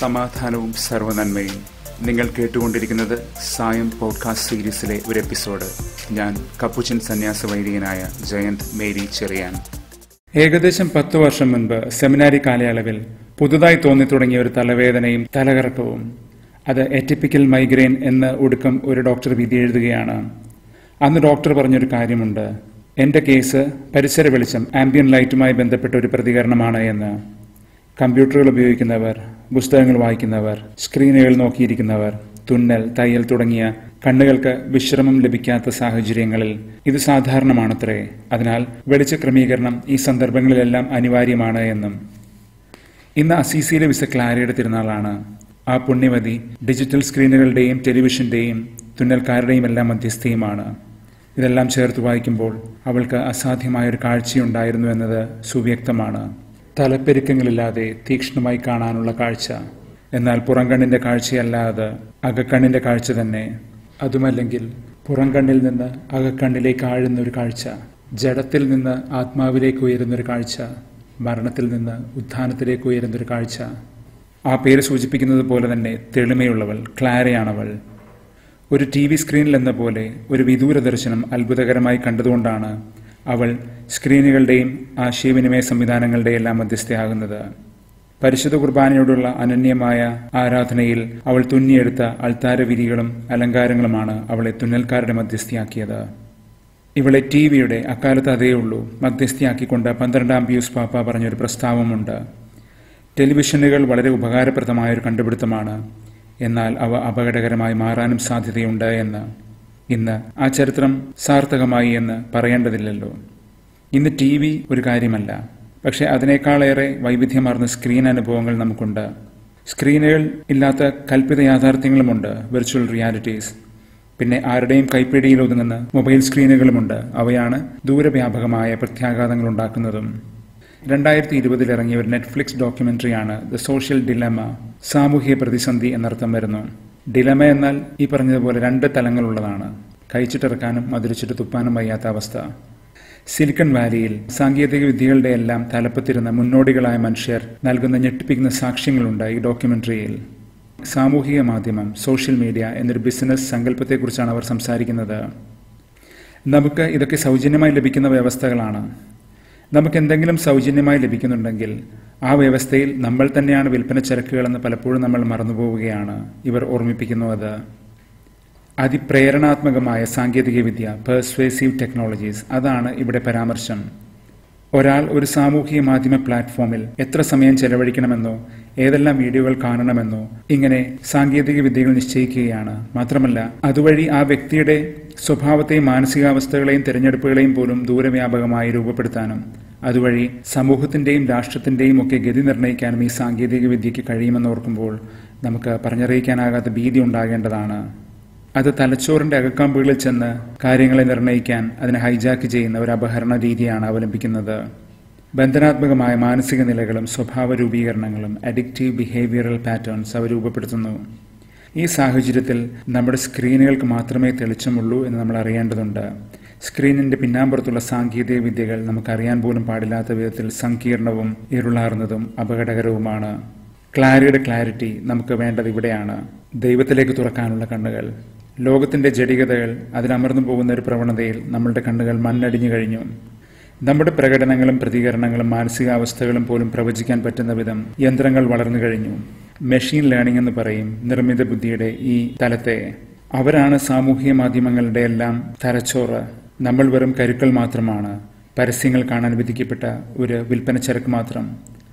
സമാധാനവും സർവനന്മയും നിങ്ങൾ കേട്ടുകൊണ്ടിരിക്കുന്നത് സായം പോഡ്കാസ്റ്റ് സീരീസിലെ ഒരു എപ്പിസോഡ് ഞാൻ കപ്പുച്ചൻ സന്യാസ വൈദികനായ ജയന്ത് മേരി ചെറിയാൻ ഏകദേശം പത്തു വർഷം മുൻപ് സെമിനാരി കാലയളവിൽ പുതുതായി തോന്നിത്തുടങ്ങിയ ഒരു തലവേദനയും തലകറക്കവും അത് എറ്റിപ്പിക്കൽ മൈഗ്രെയിൻ എന്ന് ഒടുക്കം ഒരു ഡോക്ടർ വിധി എഴുതുകയാണ് അന്ന് ഡോക്ടർ പറഞ്ഞൊരു കാര്യമുണ്ട് എന്റെ കേസ് പരിസര വെളിച്ചം ആംബിയൻ ലൈറ്റുമായി ബന്ധപ്പെട്ട ഒരു പ്രതികരണമാണ് എന്ന് കമ്പ്യൂട്ടറുകൾ ഉപയോഗിക്കുന്നവർ പുസ്തകങ്ങൾ വായിക്കുന്നവർ സ്ക്രീനുകൾ നോക്കിയിരിക്കുന്നവർ തുന്നൽ തയ്യൽ തുടങ്ങിയ കണ്ണുകൾക്ക് വിശ്രമം ലഭിക്കാത്ത സാഹചര്യങ്ങളിൽ ഇത് സാധാരണമാണത്രേ അതിനാൽ വെളിച്ച ക്രമീകരണം ഈ സന്ദർഭങ്ങളിലെല്ലാം അനിവാര്യമാണ് എന്നും ഇന്ന് അസീസിയിലെ വിസ ക്ലാരയുടെ തിരുനാളാണ് ആ പുണ്യവതി ഡിജിറ്റൽ സ്ക്രീനുകളുടെയും ടെലിവിഷന്റെയും തുന്നൽക്കാരുടെയും എല്ലാം മധ്യസ്ഥയുമാണ് ഇതെല്ലാം ചേർത്ത് വായിക്കുമ്പോൾ അവൾക്ക് അസാധ്യമായൊരു കാഴ്ചയുണ്ടായിരുന്നു എന്നത് സുവ്യക്തമാണ് തലപ്പെരുക്കങ്ങളില്ലാതെ തീക്ഷ്ണമായി കാണാനുള്ള കാഴ്ച എന്നാൽ പുറംകണ്ണിന്റെ കാഴ്ചയല്ലാതെ അകക്കണ്ണിന്റെ കാഴ്ച തന്നെ അതുമല്ലെങ്കിൽ പുറംകണ്ണിൽ നിന്ന് അകക്കണ്ണിലേക്ക് ആഴുന്ന ഒരു കാഴ്ച ജഡത്തിൽ നിന്ന് ആത്മാവിലേക്ക് ഉയരുന്നൊരു കാഴ്ച മരണത്തിൽ നിന്ന് ഉത്ഥാനത്തിലേക്ക് ഉയരുന്നൊരു കാഴ്ച ആ പേര് സൂചിപ്പിക്കുന്നത് പോലെ തന്നെ തെളിമയുള്ളവൾ ക്ലാരയാണവൾ ഒരു ടി വി സ്ക്രീനിൽ എന്ന പോലെ ഒരു വിദൂര ദർശനം അത്ഭുതകരമായി കണ്ടതുകൊണ്ടാണ് അവൾ സ്ക്രീനുകളുടെയും ആശയവിനിമയ സംവിധാനങ്ങളുടെയും എല്ലാം മധ്യസ്ഥയാകുന്നത് പരിശുദ്ധ കുർബാനയോടുള്ള അനന്യമായ ആരാധനയിൽ അവൾ തുന്നിയെടുത്ത അൾത്താര വിരികളും അലങ്കാരങ്ങളുമാണ് അവളെ തുന്നൽക്കാരുടെ മധ്യസ്ഥയാക്കിയത് ഇവളെ ടി വിയുടെ അക്കാലത്ത് അതേ ഉള്ളൂ മധ്യസ്ഥയാക്കിക്കൊണ്ട് പന്ത്രണ്ടാം പിയൂസ് പാപ്പ പറഞ്ഞൊരു പ്രസ്താവമുണ്ട് ടെലിവിഷനുകൾ വളരെ ഉപകാരപ്രദമായ ഒരു കണ്ടുപിടുത്തമാണ് എന്നാൽ അവ അപകടകരമായി മാറാനും സാധ്യതയുണ്ട് എന്ന് ഇന്ന് ആ ചരിത്രം സാർത്ഥകമായി എന്ന് പറയേണ്ടതില്ലല്ലോ ഇന്ന് ടി വി ഒരു കാര്യമല്ല പക്ഷേ അതിനേക്കാളേറെ വൈവിധ്യമാർന്ന സ്ക്രീൻ അനുഭവങ്ങൾ നമുക്കുണ്ട് സ്ക്രീനുകൾ ഇല്ലാത്ത കൽപ്പിത യാഥാർത്ഥ്യങ്ങളുമുണ്ട് വിർച്വൽ റിയാലിറ്റീസ് പിന്നെ ആരുടെയും കൈപ്പിടിയിൽ ഒതുങ്ങുന്ന മൊബൈൽ സ്ക്രീനുകളുമുണ്ട് അവയാണ് ദൂരവ്യാപകമായ പ്രത്യാഘാതങ്ങൾ ഉണ്ടാക്കുന്നതും രണ്ടായിരത്തി ഇരുപതിൽ ഇറങ്ങിയ ഒരു നെറ്റ്ഫ്ലിക്സ് ഡോക്യുമെന്ററിയാണ് ദ സോഷ്യൽ ഡിലമ സാമൂഹിക പ്രതിസന്ധി എന്നർത്ഥം വരുന്നു ഡിലമ എന്നാൽ ഈ പറഞ്ഞതുപോലെ രണ്ട് തലങ്ങളുള്ളതാണ് കഴിച്ചിട്ടിറക്കാനും മധുരിച്ചിട്ട് തുപ്പാനും വയ്യാത്ത അവസ്ഥ സിലിക്കൺ വാലിയിൽ സാങ്കേതിക വിദ്യകളുടെ എല്ലാം തലപ്പത്തിരുന്ന മുന്നോടികളായ മനുഷ്യർ നൽകുന്ന ഞെട്ടിപ്പിക്കുന്ന സാക്ഷ്യങ്ങളുണ്ട് ഈ ഡോക്യുമെന്ററിയിൽ സാമൂഹിക മാധ്യമം സോഷ്യൽ മീഡിയ എന്നൊരു ബിസിനസ് സങ്കല്പത്തെക്കുറിച്ചാണ് അവർ സംസാരിക്കുന്നത് നമുക്ക് ഇതൊക്കെ സൗജന്യമായി ലഭിക്കുന്ന വ്യവസ്ഥകളാണ് നമുക്ക് എന്തെങ്കിലും സൗജന്യമായി ലഭിക്കുന്നുണ്ടെങ്കിൽ ആ വ്യവസ്ഥയിൽ നമ്മൾ തന്നെയാണ് വിൽപ്പന ചരക്കുകളെന്ന് പലപ്പോഴും നമ്മൾ മറന്നുപോവുകയാണ് ഇവർ ഓർമ്മിപ്പിക്കുന്നു അത് അതിപ്രേരണാത്മകമായ സാങ്കേതികവിദ്യ പെർസ്വേസീവ് ടെക്നോളജീസ് അതാണ് ഇവിടെ പരാമർശം ഒരാൾ ഒരു സാമൂഹിക മാധ്യമ പ്ലാറ്റ്ഫോമിൽ എത്ര സമയം ചെലവഴിക്കണമെന്നോ ഏതെല്ലാം വീഡിയോകൾ കാണണമെന്നോ ഇങ്ങനെ സാങ്കേതിക വിദ്യകൾ നിശ്ചയിക്കുകയാണ് മാത്രമല്ല അതുവഴി ആ വ്യക്തിയുടെ സ്വഭാവത്തെയും മാനസികാവസ്ഥകളെയും തിരഞ്ഞെടുപ്പുകളെയും പോലും ദൂരവ്യാപകമായി രൂപപ്പെടുത്താനും അതുവഴി സമൂഹത്തിന്റെയും രാഷ്ട്രത്തിന്റെയും ഒക്കെ ഗതി നിർണ്ണയിക്കാനും ഈ സാങ്കേതിക വിദ്യയ്ക്ക് കഴിയുമെന്ന് ഓർക്കുമ്പോൾ നമുക്ക് പറഞ്ഞറിയിക്കാനാകാത്ത ഭീതി ഉണ്ടാകേണ്ടതാണ് അത് തലച്ചോറിന്റെ അകക്കാമ്പുകളിൽ ചെന്ന് കാര്യങ്ങളെ നിർണ്ണയിക്കാൻ അതിനെ ഹൈജാക്ക് ചെയ്യുന്ന ഒരു അപഹരണ രീതിയാണ് അവലംബിക്കുന്നത് ബന്ധനാത്മകമായ മാനസിക നിലകളും സ്വഭാവ രൂപീകരണങ്ങളും അഡിക്റ്റീവ് ബിഹേവിയറൽ പാറ്റേൺസ് അവ രൂപപ്പെടുത്തുന്നു ഈ സാഹചര്യത്തിൽ നമ്മുടെ സ്ക്രീനുകൾക്ക് മാത്രമേ തെളിച്ചമുള്ളൂ എന്ന് നമ്മൾ അറിയേണ്ടതുണ്ട് സ്ക്രീനിന്റെ പിന്നാമ്പുറത്തുള്ള സാങ്കേതിക വിദ്യകൾ നമുക്കറിയാൻ പോലും പാടില്ലാത്ത വിധത്തിൽ സങ്കീർണവും ഇരുളാർന്നതും അപകടകരവുമാണ് ക്ലാരിയുടെ ക്ലാരിറ്റി നമുക്ക് വേണ്ടത് ഇവിടെയാണ് ദൈവത്തിലേക്ക് തുറക്കാനുള്ള കണ്ണുകൾ ലോകത്തിന്റെ ജടികതകൾ അതിലമർന്നു പോകുന്ന ഒരു പ്രവണതയിൽ നമ്മളുടെ കണ്ണുകൾ മണ്ണടിഞ്ഞു കഴിഞ്ഞു നമ്മുടെ പ്രകടനങ്ങളും പ്രതികരണങ്ങളും മാനസികാവസ്ഥകളും പോലും പ്രവചിക്കാൻ പറ്റുന്ന വിധം യന്ത്രങ്ങൾ വളർന്നു കഴിഞ്ഞു മെഷീൻ ലേണിംഗ് എന്ന് പറയും നിർമ്മിത ബുദ്ധിയുടെ ഈ തലത്തെ അവരാണ് സാമൂഹിക മാധ്യമങ്ങളുടെ എല്ലാം തലച്ചോറ് നമ്മൾ വെറും കരുക്കൾ മാത്രമാണ് പരസ്യങ്ങൾ കാണാൻ വിധിക്കപ്പെട്ട ഒരു വിൽപ്പന ചരക്ക് മാത്രം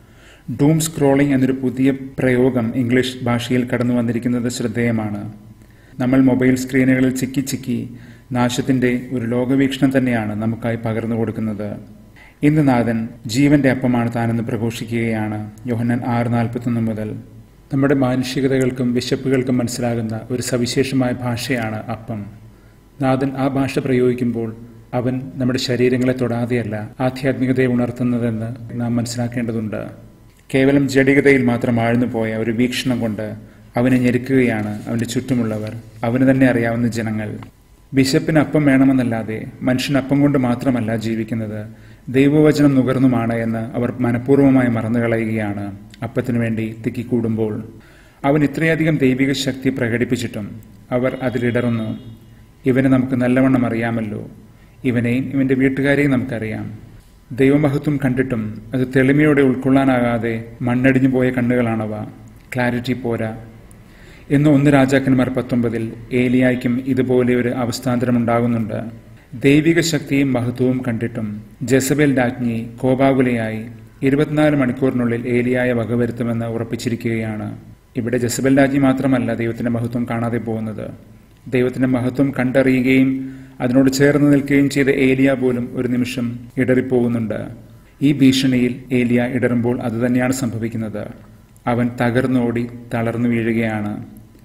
ഡൂം സ്ക്രോളിംഗ് എന്നൊരു പുതിയ പ്രയോഗം ഇംഗ്ലീഷ് ഭാഷയിൽ കടന്നു വന്നിരിക്കുന്നത് ശ്രദ്ധേയമാണ് നമ്മൾ മൊബൈൽ സ്ക്രീനുകളിൽ ചിക്കി ചിക്കി നാശത്തിന്റെ ഒരു ലോകവീക്ഷണം തന്നെയാണ് നമുക്കായി പകർന്നു കൊടുക്കുന്നത് ഇന്ന് നാഥൻ ജീവന്റെ അപ്പമാണ് താനെന്ന് പ്രഘോഷിക്കുകയാണ് യോഹന്നൻ ആറ് നാൽപ്പത്തൊന്ന് മുതൽ നമ്മുടെ മാനുഷികതകൾക്കും വിശപ്പുകൾക്കും മനസ്സിലാകുന്ന ഒരു സവിശേഷമായ ഭാഷയാണ് അപ്പം നാഥൻ ആ ഭാഷ പ്രയോഗിക്കുമ്പോൾ അവൻ നമ്മുടെ ശരീരങ്ങളെ തൊടാതെയല്ല ആധ്യാത്മികതയെ ഉണർത്തുന്നതെന്ന് നാം മനസ്സിലാക്കേണ്ടതുണ്ട് കേവലം ജഡികതയിൽ മാത്രം ആഴ്ന്നു പോയ ഒരു വീക്ഷണം കൊണ്ട് അവനെ ഞെരുക്കുകയാണ് അവന്റെ ചുറ്റുമുള്ളവർ അവന് തന്നെ അറിയാവുന്ന ജനങ്ങൾ ബിഷപ്പിന് അപ്പം വേണമെന്നല്ലാതെ മനുഷ്യൻ അപ്പം കൊണ്ട് മാത്രമല്ല ജീവിക്കുന്നത് ദൈവവചനം നുകർന്നുമാണ് എന്ന് അവർ മനഃപൂർവ്വമായി മറന്നു കളയുകയാണ് അപ്പത്തിനു വേണ്ടി തിക്കിക്കൂടുമ്പോൾ അവൻ ഇത്രയധികം ദൈവിക ശക്തി പ്രകടിപ്പിച്ചിട്ടും അവർ അതിലിടറുന്നു ഇവനെ നമുക്ക് നല്ലവണ്ണം അറിയാമല്ലോ ഇവനെയും ഇവന്റെ വീട്ടുകാരെയും നമുക്കറിയാം ദൈവമഹത്വം കണ്ടിട്ടും അത് തെളിമയോടെ ഉൾക്കൊള്ളാനാകാതെ മണ്ണടിഞ്ഞു പോയ കണ്ണുകളാണവ ക്ലാരിറ്റി പോരാ എന്ന് ഒന്ന് രാജാക്കന്മാർ പത്തൊമ്പതിൽ ഏലിയായ്ക്കും ഇതുപോലെ ഒരു അവസ്ഥാന്തരമുണ്ടാകുന്നുണ്ട് ദൈവിക ശക്തിയും മഹത്വവും കണ്ടിട്ടും ജസബേൽ രാജ്ഞി കോപാകുലയായി ഇരുപത്തിനാല് മണിക്കൂറിനുള്ളിൽ ഏലിയായ വകവരുത്തുമെന്ന് ഉറപ്പിച്ചിരിക്കുകയാണ് ഇവിടെ ജസബൽ രാജ്ഞി മാത്രമല്ല ദൈവത്തിന്റെ മഹത്വം കാണാതെ പോകുന്നത് ദൈവത്തിന്റെ മഹത്വം കണ്ടറിയുകയും അതിനോട് ചേർന്ന് നിൽക്കുകയും ചെയ്ത ഏലിയ പോലും ഒരു നിമിഷം ഇടറിപ്പോകുന്നുണ്ട് ഈ ഭീഷണിയിൽ ഏലിയ ഇടറുമ്പോൾ അതുതന്നെയാണ് സംഭവിക്കുന്നത് അവൻ തകർന്നോടി തളർന്നു വീഴുകയാണ്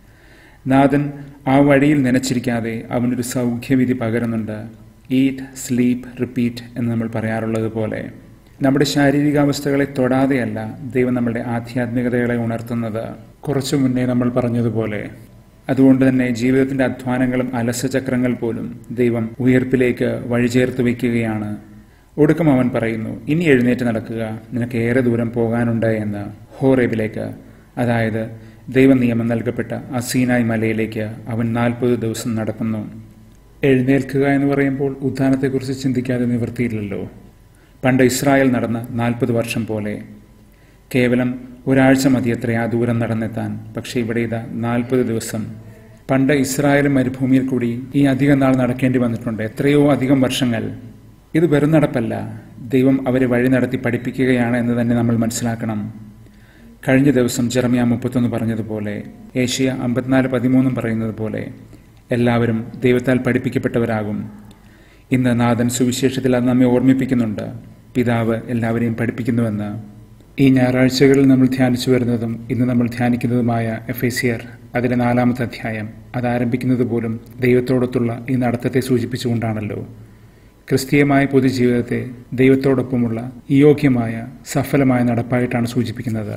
നാഥൻ ആ വഴിയിൽ നനച്ചിരിക്കാതെ അവനൊരു സൗഖ്യവിധി പകരുന്നുണ്ട് ഈറ്റ് സ്ലീപ്പ് റിപ്പീറ്റ് എന്ന് നമ്മൾ പറയാറുള്ളത് പോലെ നമ്മുടെ ശാരീരികാവസ്ഥകളെ തൊടാതെയല്ല ദൈവം നമ്മുടെ ആധ്യാത്മികതകളെ ഉണർത്തുന്നത് കുറച്ചു മുന്നേ നമ്മൾ പറഞ്ഞതുപോലെ അതുകൊണ്ട് തന്നെ ജീവിതത്തിന്റെ അധ്വാനങ്ങളും അലസചക്രങ്ങൾ പോലും ദൈവം ഉയർപ്പിലേക്ക് വഴിചേർത്ത് വയ്ക്കുകയാണ് ഒടുക്കം അവൻ പറയുന്നു ഇനി എഴുന്നേറ്റ് നടക്കുക നിനക്ക് ഏറെ ദൂരം പോകാനുണ്ട് എന്ന് ഹോറേബിലേക്ക് അതായത് ദൈവനിയമം നൽകപ്പെട്ട അസീനായ് മലയിലേക്ക് അവൻ നാൽപ്പത് ദിവസം നടക്കുന്നു എഴുന്നേൽക്കുക എന്ന് പറയുമ്പോൾ ഉദ്ധാനത്തെക്കുറിച്ച് ചിന്തിക്കാതെ നിവൃത്തിയില്ലല്ലോ പണ്ട് ഇസ്രായേൽ നടന്ന നാൽപ്പത് വർഷം പോലെ കേവലം ഒരാഴ്ച മതിയത്ര ആ ദൂരം നടന്നെത്താൻ പക്ഷേ ഇവിടെ ഇതാ നാൽപ്പത് ദിവസം പണ്ട് ഇസ്രായേൽ മരുഭൂമിയിൽ കൂടി ഈ അധികം നാൾ നടക്കേണ്ടി വന്നിട്ടുണ്ട് എത്രയോ അധികം വർഷങ്ങൾ ഇത് വെറും നടപ്പല്ല ദൈവം അവരെ വഴി നടത്തി പഠിപ്പിക്കുകയാണ് എന്ന് തന്നെ നമ്മൾ മനസ്സിലാക്കണം കഴിഞ്ഞ ദിവസം ജെറമിയ മുപ്പത്തൊന്ന് പറഞ്ഞതുപോലെ ഏഷ്യ അമ്പത്തിനാല് പതിമൂന്നും പറയുന്നത് പോലെ എല്ലാവരും ദൈവത്താൽ പഠിപ്പിക്കപ്പെട്ടവരാകും ഇന്ന് നാഥൻ സുവിശേഷത്തിൽ അത് നമ്മെ ഓർമ്മിപ്പിക്കുന്നുണ്ട് പിതാവ് എല്ലാവരെയും പഠിപ്പിക്കുന്നുവെന്ന് ഈ ഞായറാഴ്ചകളിൽ നമ്മൾ ധ്യാനിച്ചു വരുന്നതും ഇന്ന് നമ്മൾ ധ്യാനിക്കുന്നതുമായ എഫ് എ സിയർ അതിലെ നാലാമത്തെ അധ്യായം അത് ആരംഭിക്കുന്നത് പോലും ദൈവത്തോടൊത്തുള്ള ഈ നടത്തത്തെ സൂചിപ്പിച്ചുകൊണ്ടാണല്ലോ ക്രിസ്തീയമായ പൊതുജീവിതത്തെ ദൈവത്തോടൊപ്പമുള്ള യോഗ്യമായ സഫലമായ നടപ്പായിട്ടാണ് സൂചിപ്പിക്കുന്നത്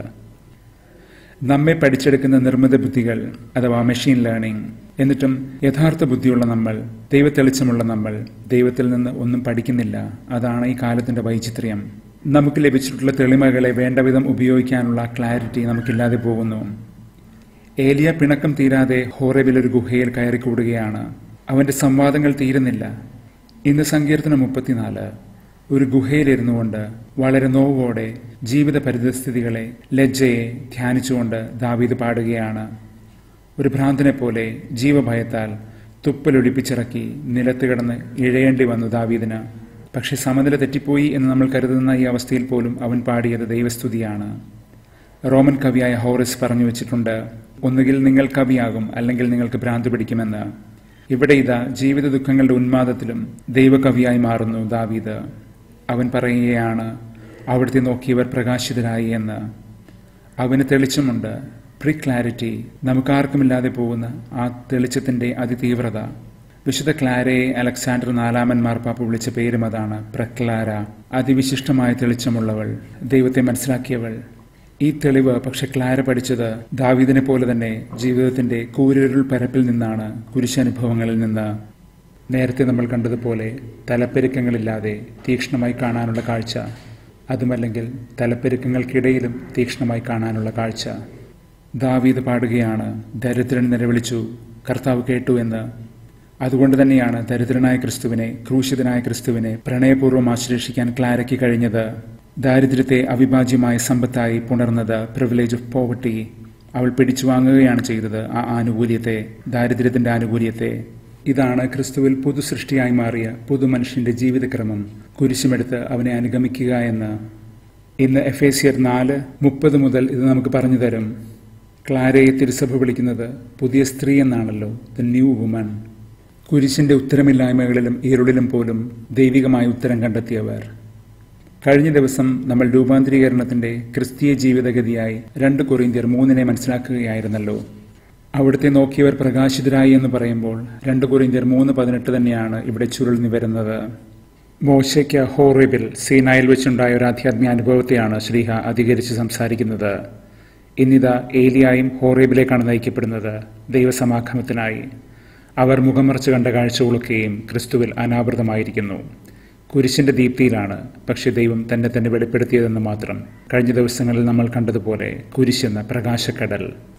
നമ്മെ പഠിച്ചെടുക്കുന്ന നിർമ്മിത ബുദ്ധികൾ അഥവാ മെഷീൻ ലേണിംഗ് എന്നിട്ടും യഥാർത്ഥ ബുദ്ധിയുള്ള നമ്മൾ ദൈവത്തെളിച്ചമുള്ള നമ്മൾ ദൈവത്തിൽ നിന്ന് ഒന്നും പഠിക്കുന്നില്ല അതാണ് ഈ കാലത്തിന്റെ വൈചിത്ര്യം നമുക്ക് ലഭിച്ചിട്ടുള്ള തെളിമകളെ വേണ്ടവിധം ഉപയോഗിക്കാനുള്ള ക്ലാരിറ്റി നമുക്കില്ലാതെ പോകുന്നു ഏലിയ പിണക്കം തീരാതെ ഹോറബിൽ ഒരു ഗുഹയിൽ കയറിക്കൂടുകയാണ് അവന്റെ സംവാദങ്ങൾ തീരുന്നില്ല ഇന്ന് സങ്കീർത്തനം മുപ്പത്തിനാല് ഒരു ഗുഹയിലിരുന്നു കൊണ്ട് വളരെ നോവോടെ ജീവിത പരിതസ്ഥിതികളെ ലജ്ജയെ ധ്യാനിച്ചുകൊണ്ട് ദാവീദ് പാടുകയാണ് ഒരു ഭ്രാന്തനെ പോലെ ജീവഭയത്താൽ തുപ്പലൊഴിപ്പിച്ചിറക്കി നിലത്ത് കിടന്ന് ഇഴയേണ്ടി വന്നു ദാവീദിന് പക്ഷെ സമനില തെറ്റിപ്പോയി എന്ന് നമ്മൾ കരുതുന്ന ഈ അവസ്ഥയിൽ പോലും അവൻ പാടിയത് ദൈവസ്തുതിയാണ് റോമൻ കവിയായ ഹോറിസ് പറഞ്ഞു വെച്ചിട്ടുണ്ട് ഒന്നുകിൽ നിങ്ങൾ കവിയാകും അല്ലെങ്കിൽ നിങ്ങൾക്ക് ഭ്രാന്ത് പിടിക്കുമെന്ന് ഇവിടെ ഇതാ ജീവിത ദുഃഖങ്ങളുടെ ഉന്മാദത്തിലും ദൈവകവിയായി മാറുന്നു ദാവീദ് അവൻ പറയുകയാണ് അവിടുത്തെ നോക്കിയവർ പ്രകാശിതരായി എന്ന് അവന് തെളിച്ചമുണ്ട് പ്രി ക്ലാരിറ്റി നമുക്കാർക്കുമില്ലാതെ പോകുന്ന ആ തെളിച്ചത്തിന്റെ അതിതീവ്രത വിശുദ്ധ ക്ലാരയെ അലക്സാണ്ടർ നാലാമൻ മാർപ്പാപ്പ വിളിച്ച പേരും അതാണ് പ്രക്ലാര അതിവിശിഷ്ടമായ തെളിച്ചമുള്ളവൾ ദൈവത്തെ മനസ്സിലാക്കിയവൾ ഈ തെളിവ് പക്ഷെ ക്ലാര പഠിച്ചത് ദാവീദിനെ പോലെ തന്നെ ജീവിതത്തിന്റെ കൂരിരുൾ പരപ്പിൽ നിന്നാണ് കുരിശനുഭവങ്ങളിൽ നിന്ന് നേരത്തെ നമ്മൾ കണ്ടതുപോലെ തലപ്പെരുക്കങ്ങളില്ലാതെ തീക്ഷ്ണമായി കാണാനുള്ള കാഴ്ച അതുമല്ലെങ്കിൽ തലപ്പെരുക്കങ്ങൾക്കിടയിലും തീക്ഷ്ണമായി കാണാനുള്ള കാഴ്ച ദാവീദ് പാടുകയാണ് ദരിദ്രൻ നിലവിളിച്ചു കർത്താവ് കേട്ടു എന്ന് അതുകൊണ്ട് തന്നെയാണ് ദരിദ്രനായ ക്രിസ്തുവിനെ ക്രൂശിതനായ ക്രിസ്തുവിനെ പ്രണയപൂർവ്വം ആശ്ലേഷിക്കാൻ ക്ലാരയ്ക്ക് കഴിഞ്ഞത് ദാരിദ്ര്യത്തെ അവിഭാജ്യമായ സമ്പത്തായി പുണർന്നത് പ്രിവിലേജ് ഓഫ് പോവർട്ടി അവൾ പിടിച്ചു വാങ്ങുകയാണ് ചെയ്തത് ആ ആനുകൂല്യത്തെ ദാരിദ്ര്യത്തിന്റെ ആനുകൂല്യത്തെ ഇതാണ് ക്രിസ്തുവിൽ പുതു സൃഷ്ടിയായി മാറിയ പുതുമനുഷ്യന്റെ ജീവിതക്രമം കുരിശുമെടുത്ത് അവനെ അനുഗമിക്കുക എന്ന് ഇന്ന് എഫ് എ സിയർ നാല് മുപ്പത് മുതൽ ഇത് നമുക്ക് പറഞ്ഞു തരും ക്ലാരയെ തിരുസഭ വിളിക്കുന്നത് പുതിയ സ്ത്രീ എന്നാണല്ലോ ദ ന്യൂ വുമൺ കുരിശിന്റെ ഉത്തരമില്ലായ്മകളിലും ഇരുളിലും പോലും ദൈവികമായ ഉത്തരം കണ്ടെത്തിയവർ കഴിഞ്ഞ ദിവസം നമ്മൾ രൂപാന്തരീകരണത്തിന്റെ ക്രിസ്തീയ ജീവിതഗതിയായി രണ്ട് കൊറിന്ത്യർ മൂന്നിനെ മനസ്സിലാക്കുകയായിരുന്നല്ലോ അവിടുത്തെ നോക്കിയവർ പ്രകാശിതരായി എന്ന് പറയുമ്പോൾ രണ്ട് കൊറിന്ത്യർ മൂന്ന് പതിനെട്ട് തന്നെയാണ് ഇവിടെ ചുരുൾന്നി വരുന്നത് മോശയ്ക്ക് ഹോറിബിൽ സീനായിൽ വെച്ചുണ്ടായ ഒരു ആധ്യാത്മിക അനുഭവത്തെയാണ് ശ്രീഹ അധികരിച്ച് സംസാരിക്കുന്നത് ഇന്നിതാ ഏലിയായും ഹോറേബിലേക്കാണ് നയിക്കപ്പെടുന്നത് ദൈവസമാഗമത്തിനായി അവർ മുഖമറച്ച് കണ്ട കാഴ്ചകളൊക്കെയും ക്രിസ്തുവിൽ അനാവൃതമായിരിക്കുന്നു കുരിശിന്റെ ദീപ്തിയിലാണ് പക്ഷെ ദൈവം തന്നെ തന്നെ വെളിപ്പെടുത്തിയതെന്ന് മാത്രം കഴിഞ്ഞ ദിവസങ്ങളിൽ നമ്മൾ കണ്ടതുപോലെ കുരിശെന്ന പ്രകാശക്കടൽ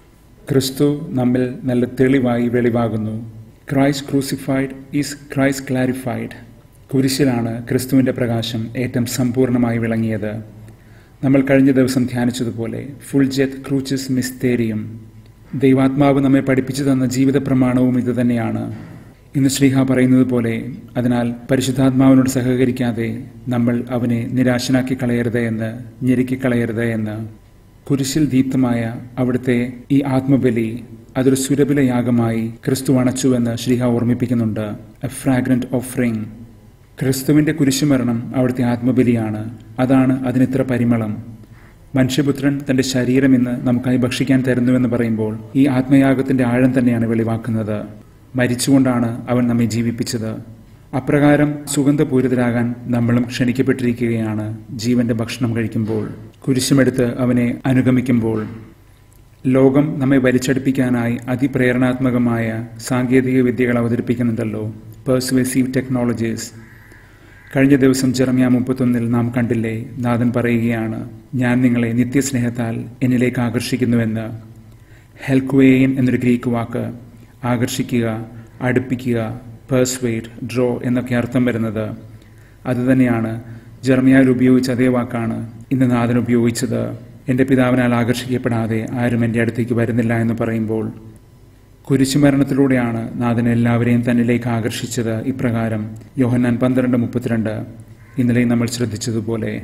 ക്രിസ്തു നമ്മിൽ നല്ല തെളിവായി വെളിവാകുന്നു Christ crucified is Christ glorified കുരിശിലാണ് ക്രിസ്തുവിൻ്റെ പ്രകാശം ഏറ്റവും സമ്പൂർണ്ണമായി വിളങ്ങിയത് നമ്മൾ കഴിഞ്ഞ ദിവസം ധ്യാനിച്ചതുപോലെ ഫുൾ ജെത്ത് ക്രൂച്ചിസ് മിസ്തേരിയം ദൈവാത്മാവ് നമ്മെ പഠിപ്പിച്ചു തന്ന ജീവിത പ്രമാണവും ഇതുതന്നെയാണ് ഇന്ന് ശ്രീഹ പറയുന്നത് പോലെ അതിനാൽ പരിശുദ്ധാത്മാവിനോട് സഹകരിക്കാതെ നമ്മൾ അവനെ നിരാശനാക്കി കളയരുത് എന്ന് ഞെരുക്കി കളയരുത് എന്ന് കുരിശിൽ ദീപ്തമായ അവിടുത്തെ ഈ ആത്മബലി അതൊരു സുരഭില യാഗമായി ക്രിസ്തു അണച്ചുവെന്ന് ശ്രീഹ ഓർമ്മിപ്പിക്കുന്നുണ്ട് എ ഫ്രാഗ്രന്റ് ഓഫറിംഗ് ക്രിസ്തുവിന്റെ കുരിശുമരണം അവിടുത്തെ ആത്മബലിയാണ് അതാണ് അതിനിത്ര പരിമളം മനുഷ്യപുത്രൻ തന്റെ ശരീരം ഇന്ന് നമുക്കായി ഭക്ഷിക്കാൻ തരുന്നുവെന്ന് പറയുമ്പോൾ ഈ ആത്മയാഗത്തിന്റെ ആഴം തന്നെയാണ് വെളിവാക്കുന്നത് മരിച്ചുകൊണ്ടാണ് അവൻ നമ്മെ ജീവിപ്പിച്ചത് അപ്രകാരം സുഗന്ധപൂരിതരാകാൻ നമ്മളും ക്ഷണിക്കപ്പെട്ടിരിക്കുകയാണ് ജീവന്റെ ഭക്ഷണം കഴിക്കുമ്പോൾ കുരിശുമെടുത്ത് അവനെ അനുഗമിക്കുമ്പോൾ ലോകം നമ്മെ വലിച്ചടിപ്പിക്കാനായി അതിപ്രേരണാത്മകമായ സാങ്കേതിക വിദ്യകൾ അവതരിപ്പിക്കുന്നുണ്ടല്ലോ പേഴ്സുവേസീവ് ടെക്നോളജീസ് കഴിഞ്ഞ ദിവസം ജെറമിയ മുപ്പത്തൊന്നിൽ നാം കണ്ടില്ലേ നാഥൻ പറയുകയാണ് ഞാൻ നിങ്ങളെ നിത്യസ്നേഹത്താൽ എന്നിലേക്ക് ആകർഷിക്കുന്നുവെന്ന് ഹെൽക്വേയിൻ എന്നൊരു ഗ്രീക്ക് വാക്ക് ആകർഷിക്കുക അടുപ്പിക്കുക പേഴ്സ്വേറ്റ് ഡ്രോ എന്നൊക്കെ അർത്ഥം വരുന്നത് അതുതന്നെയാണ് ജർമിയാൽ ഉപയോഗിച്ച അതേ വാക്കാണ് ഇന്ന് നാഥൻ ഉപയോഗിച്ചത് എൻ്റെ പിതാവിനാൽ ആകർഷിക്കപ്പെടാതെ ആരും എൻ്റെ അടുത്തേക്ക് വരുന്നില്ല എന്ന് പറയുമ്പോൾ കുരിശുമരണത്തിലൂടെയാണ് നാഥൻ എല്ലാവരെയും തന്നിലേക്ക് ആകർഷിച്ചത് ഇപ്രകാരം യോഹന്നാൻ പന്ത്രണ്ട് മുപ്പത്തിരണ്ട് ഇന്നലെ നമ്മൾ ശ്രദ്ധിച്ചതുപോലെ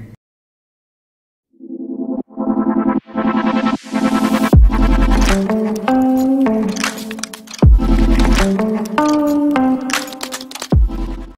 thank you